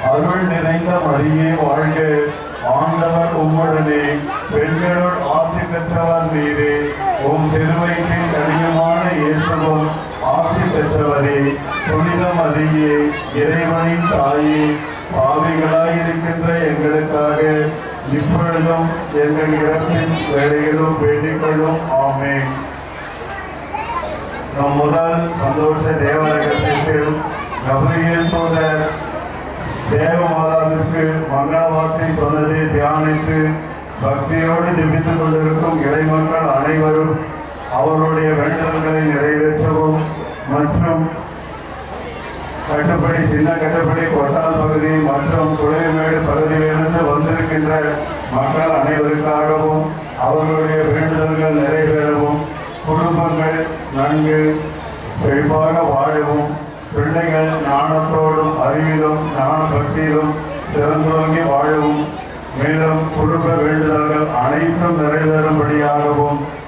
அருள் நிறைந்த மரியே வாழ்க ஆண்டவர் உம்முடனே பெண்களுள் ஆசி பெற்றவர் நீரே உம் திருவயிற்றின் கனியமான இயேசுவும் ஆசி பெற்றவரே புனித மரியே இறைவனின் தாயே பாவிகளாயிருக்கின்ற எங்களுக்காக இப்பொழுதும் எங்கள் இறப்பின் வேலையிலும் வேண்டிக் கொள்ளும் ஆமென் நம் முதல் சந்தோஷ தேவ ரகசியத்தில் கபிரியல் தூதர் தேவமாதாவிற்கு மங்கள வார்த்தை சொன்னதை தியானித்து பக்தியோடு ஜெபித்துக் கொண்டிருக்கும் இறைமக்கள் அனைவரும் அவர்களுடைய வேண்டுதல்களை நிறைவேற்றவும் மற்றும் கட்டுப்படி சின்ன கட்டுப்படி கொட்டால் பகுதி மற்றும் குளைமேடு பகுதியிலிருந்து வந்திருக்கின்ற மக்கள் அனைவருக்காகவும் அவர்களுடைய வேண்டுதல்கள் நிறைவேறவும் குடும்பங்கள் நன்கு செழிப்பாக வாழவும் பிள்ளைகள் ஞானத்தோடும் அறிவிலும் ஞான பக்தியிலும் சிறந்தோங்கி வாழவும் மேலும் குடும்ப வேண்டுதல்கள் அனைத்தும் நிறைவேறும்படியாகவும்